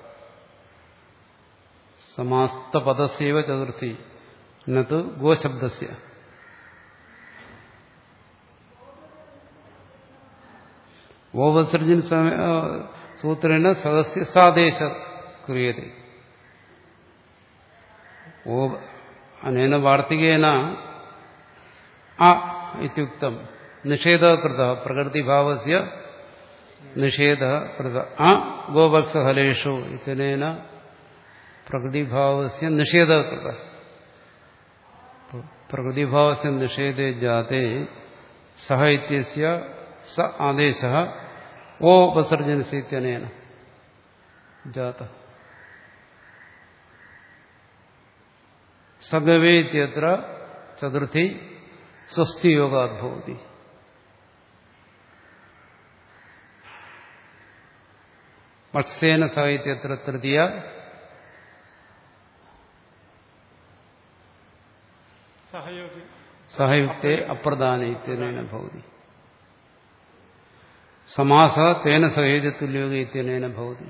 സമാസ്തപദസ്യവ ചതുർത്ഥി എന്നത് ഗോശബ്ദസ്യ ഓപസർജൻ സൂത്രേണ സദസ്യ സാദേശ ക്രിയത ഓ അനേന വാർത്തികേന അ ഇത്യുക്തം നിഷേധകൃത പ്രകൃതിഭാവസ്യ നിഷേധ കൃത ആ ഗോവത്സഹലേഷു ഇതനേന പ്രകൃതിഭാവസ്യ നിഷേധകൃത പ്രകൃതിഭാവസ്യ നിഷേധേ ജാതേ സഹ ഇത്യസ്യ സ ആദേശ ഓ ഉപസർജനസ്യനേന ജാത സഗവേ ഇത്യത്ര ചതുർത്ഥി സ്വസ്തിയോഗാദ്ഭവതി മത്സ്യേന സാഹിത്യത്ര തൃതീയ
സഹയോഗി
സഹയുക്തെ അപ്രധാന ഇത്യനേന ഭവതി സമാസ തേന സഹേജത്തുല്യോഗ ഇത്യനേന ഭവതി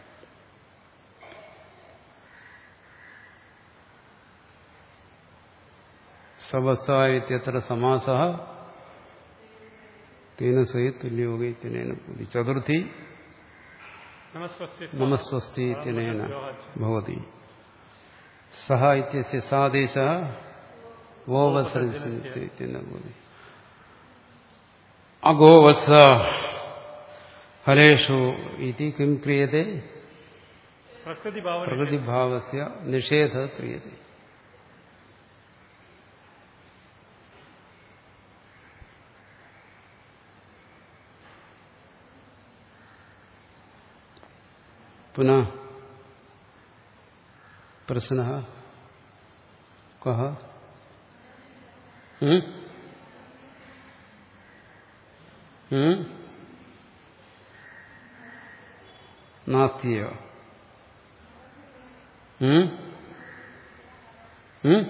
സവസായത്യത്ര സമാസ തേന സഹിത തുല്യോഗ ഇത്യനേന ഭവതി ചതുർത്ഥി
നമസ്വസ്തി
നമസ്വസ്തി ഇത്യനേന ഭവതി സഹ ഇത്യസ്യ സാദേശ ഗോവത്സർജന ഭവതി അഗോവത്സ ഫലേഷു ഇതി കിം ക്രിയത്തെ
പ്രകൃതി ഭാവന
പ്രകൃതിഭാവസ്യ നിഷേധ ക്രിയത്തെ पुनः प्रश्न कह हम्म हम्म नास्ति एव हम्म हम्म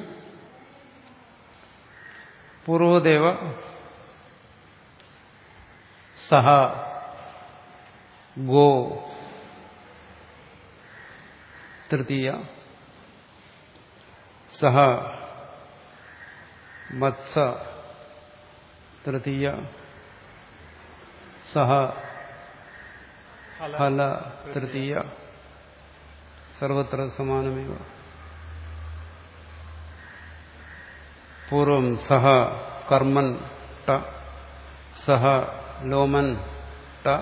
पूर्वदेव सः गो तृतीय सह मत्स तृतीय सह
ഫല
फल तृतीय सर्वत्र समानमेव पूर्वं सह कर्मन् ट सह लोमन् ट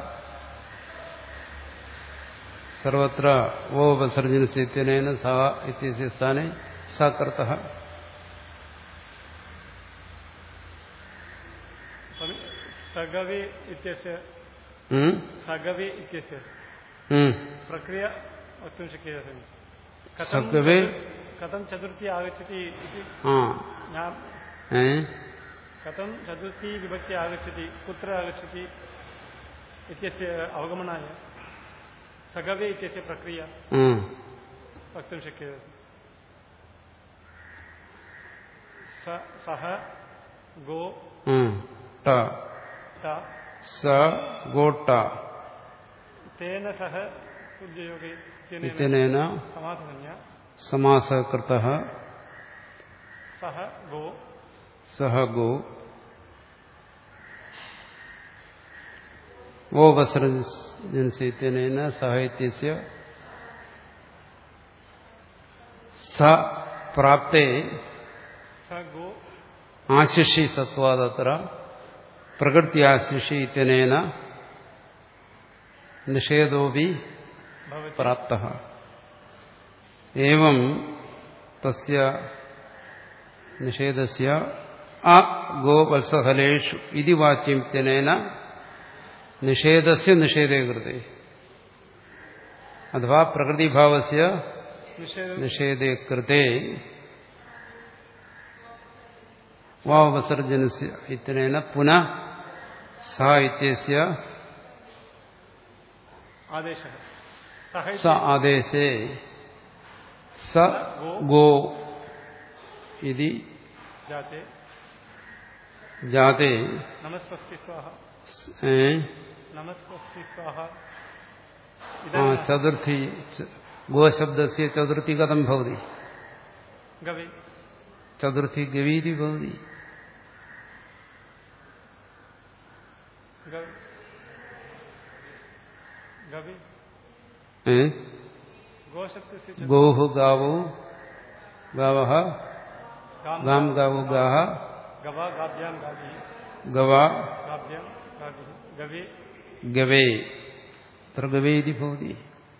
सर्वत्र वो उपसर्जनस्य इत्यनेन सः इत्यस्य स्थाने स कृतः
സഗവി ഇത്യस्य
हम्म?
സഗവി ഇത്യस्य
हम्म.
प्रक्रिया वक्तुं शक्यते
सगवे?
कथं चतुर्थी आगच्छति इति
ആ
ज्ञा-
ഏ
कथं चतुर्थी विभक्ति आगच्छति कुत्र आगच्छति इत्यस्य अवगमनाय सगवे इत्यस्य प्रक्रिया
ഉം.
वक्तुं शक्यते स सः गो
ഉം. ट
ट
സ ഗോട്ട
तेन सह तुल्ययोगे इत्यनेन
ഇത്യനേന
समाससंज्ञा
സമാസകൃത
सः गो
സഹ ഗോ वो वसर्जनस्येत्यनेन सह इत्यस्य स प्राप्ते
स गो
आशिषि सत्वादत्र प्रकृत्याशिषि इत्यनेन നിഷേധോപി
भवति
പ്രാപ്ത ഏവം തസ്യ നിഷേധസ്യ ആ ഗോവത്സഹലേഷു ഇതി വാച്യംത്യനേന നിഷേധസ്യ നിഷേധേ കൃതേ അഥവാ പ്രകൃതിഭാവസ്യ
निषेधं
നിഷേധേ കൃതേ വാവസർജനസ്യ ഇത്യനേന പുനഃ സ ഇത്യസ്യ
आदेशः सः
സ ആദേശേ സ ഗോ ഇതി
जाते
ജാതേ
नमस्वस्ति स्वाहा
ഏ,
नमस्वस्ति स्वाहा
ആ
इदानीं
ചതുർത്ഥി ച- ഗോശബ്ദസ്യ ചതുർത്ഥി കഥം ഭവതി
गवे
ചതുർത്ഥി ഗവീതി ഭവതി
गवे गवे
ഏ
गोशब्दस्य च
ഗോഹു ഗാവോ ഗാവഹ
गां
ഗാം ഗാവോ ഗാഹ
गवा गाभ्यां गाभिः
ഗവ
गाभ्यां गाभिः गवे
ഗവേ അത്ര ഗവേതി ഭവതി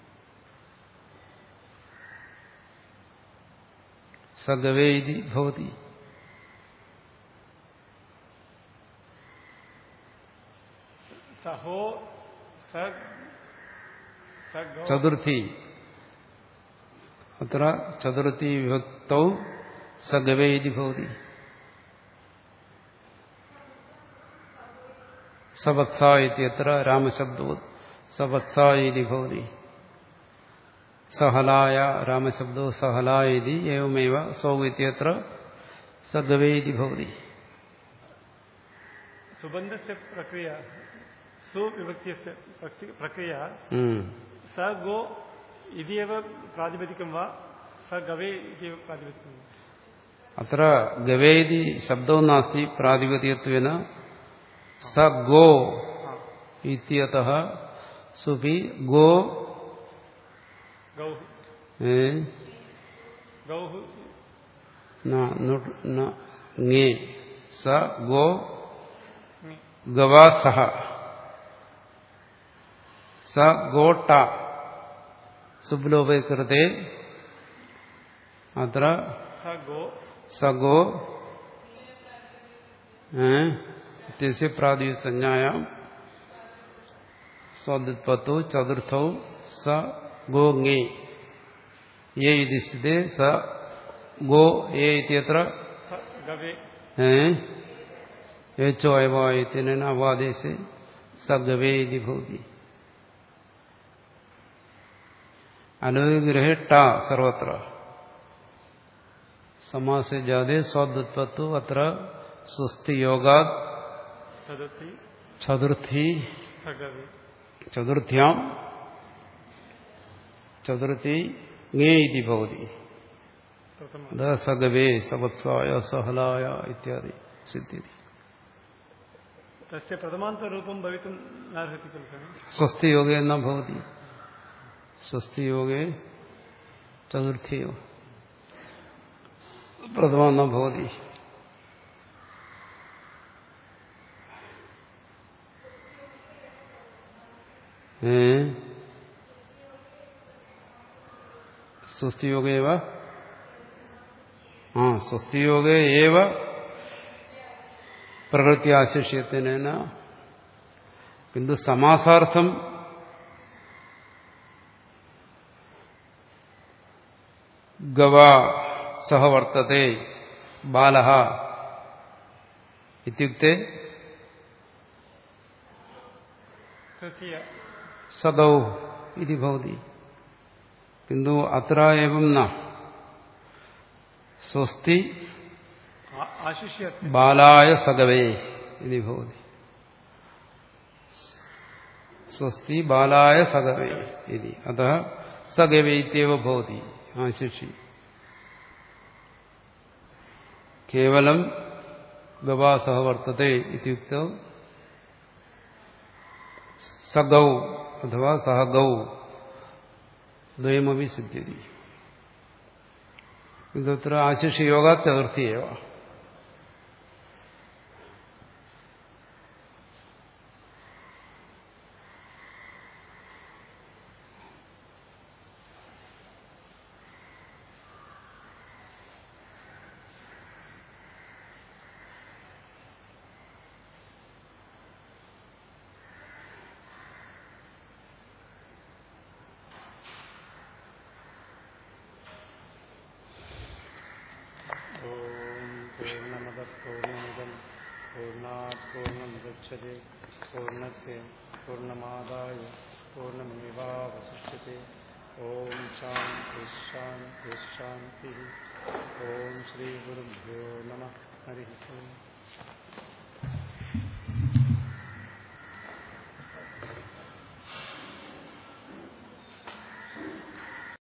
സ ഗവേ ഇതി ഭവതി
सहो स स गौ
ചതുർത്ഥി അത്ര ചതുർത്ഥി വിഭക്തൗ സ ഗവേ ഇതി ഭവതി സവത്സ ഇത്യത്ര രാമശബ്ദോ സവത്സ ഇതി ഭവതി സഹലായ രാമശബ്ദോ സഹലായ ഇതി ഏവമേവ സൗ ഇത്യത്ര സ ഗവേ ഇതി ഭവതി
सुबन्धस्य प्रक्रिया सुविभक्त्यस्य प्रक्ति- प्रक्रिया
ഉം.
स गो इति एव प्रातिपदिकं वा स गवे इति एव प्रातिपदिकं वा
അത്ര ഗവേദി ശബ്ദവും നാസ്തി പ്രാതിപതികത്വേന സ ഗോ
हा,
ഇത്യതഃ സുപി ഗോ
गौः
ഏ,
गौः
ന, നുട്, ന, ങേ. സ ഗോ
ङि,
ഗവാ സഹ സ ഗോട്ട സുബ്ലോപേ കൃതേ അത്ര
स गो
സ ഗോ ഏ, ഇത്യസ്യ പ്രാതിസഞ്ജായാം സ്വാദിത്പത്തോ ചതുർത്ഥൗ സ ഗോ ങേ യേ ഇതി സ്ഥിതേ സ ഗോ യേ ഇത്യത്ര
स गवे
ഏ ഏച്ചോ അയവായത്തിന അവാദേശെ സ ഗവേ ഇതി ഭവതി അനുഗ്രഹേ ട സർവത്ര സമാസെ ജാതേ സ്വാദുത്പത്തു അത്ര സ്വസ്തി യോഗാത്
सदति
ചതുർത്ഥി
स गवे
ചതുർത്ഥ്യാം ചതുർത്ഥി ങേ ഇതി ഭവതി
प्रथमं
അത സഗവേ സവത്സായ സഹലായ ഇത്യാദി സിദ്ധ്യതി
तस्य प्रथमान्तरूपं भवितुं नार्हति खलु स्वामि
സ്വസ്തി യോഗേ ന ഭവതി സ്വസ്തി യോഗേ ചതുർത്ഥിയോ പ്രഥമ ന ഭവതി ഏ സ്വസ്തിയോഗേവ ആ സ്വസ്തിയോഗേ ഏവ പ്രവൃത്തി ആശിഷ്യത്തിനേന കിന്തു സമാസാർത്ഥം ഗവ സഹ വർത്തത്തെ ബാല ഇത്യുക്തെ
तस्य
സദൗ ഇതി ഭവതി കിന്തു അത്ര ഏവം ന സ്വസ്തി
आ- आशिष्य
ബാലായ സഗവേ ഇതി ഭവതി സ്വസ്തി ബാലായ സഗവേ ഇതി അത സഗവേ ഇത്യവ ഭവതി ആശിഷി കേവലം ഗവാസഹ വർത്തത്തെ ഇത്യുക്ത സഗൗ അഥവാ സഹഗൗ ദ്വയമപി സിദ്ധ്യതി ഇതത്ര ആശിഷി യോഗ ചതുർത്ഥിയേവ
पूर्णमिदं पूर्णात् पूर्णमुदच्छते पूर्णस्य पूर्णमादाय पूर्णमेवावशिष्यते ॐ शान्ति शान्ति शान्तिः ॐ श्रीगुरुभ्यो नमः हरिः ओम्